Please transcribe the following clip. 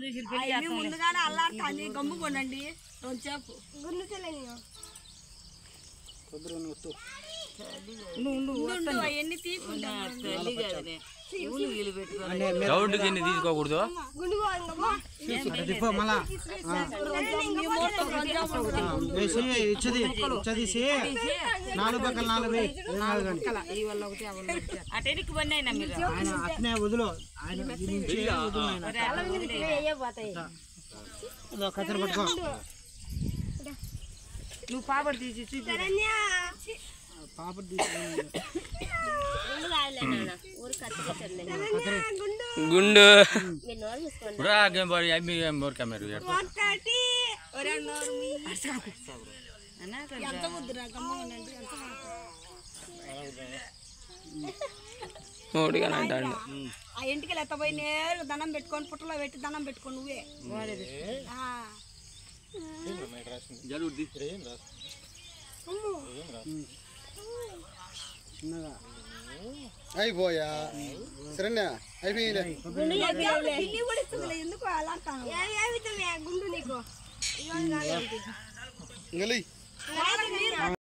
చూసి పెళ్లి అవి ముందుగానే అల్లాడుతుంది గమ్ము కొనండి కొంచెంసేపు ఉండు, అవన్నీ తీసుకుంటా పెళ్లి కాదులే పూలు గీలు పెట్టుకోవాలి గౌడ్కి ఎన్ని తీసుకోకూడదు తిప్పో మళ్ళా వేసి ఇచ్చది ఇచ్చదీసి నాలుగు పక్కల నాలుగు వేయి నాలుగు కానీ అటెనికి పని అయినా మీరు ఆయన అట్నే వదులు ఆయన ఈ నుంచి వదులు ఆయన. ఇదో కత్తెర పట్టుకో నువ్వు పాపడు తీసి చూసి పాప తీసుకొని గుండు బురా గేమ్ బాడీ అమ్మి గేమ్ బోర్ కెమెరా ఒకటి ఒరే నోరు మీ. ఎంత ముద్దురా గమ్ము కొనండి ఎంత మూడుగా అంటాడు ఆ ఇంటికి ఎత్తపోయి నేరు దండం పెట్టుకొని పుట్టలో పెట్టి దండం పెట్టుకొని నువ్వే ఆ. చిన్నగా అయిపోయా శరణ్య అయిపోయింది పిల్లి కూడా ఇస్తుందిలే, ఎందుకు అలా అంటాను ఇంగలి మీరు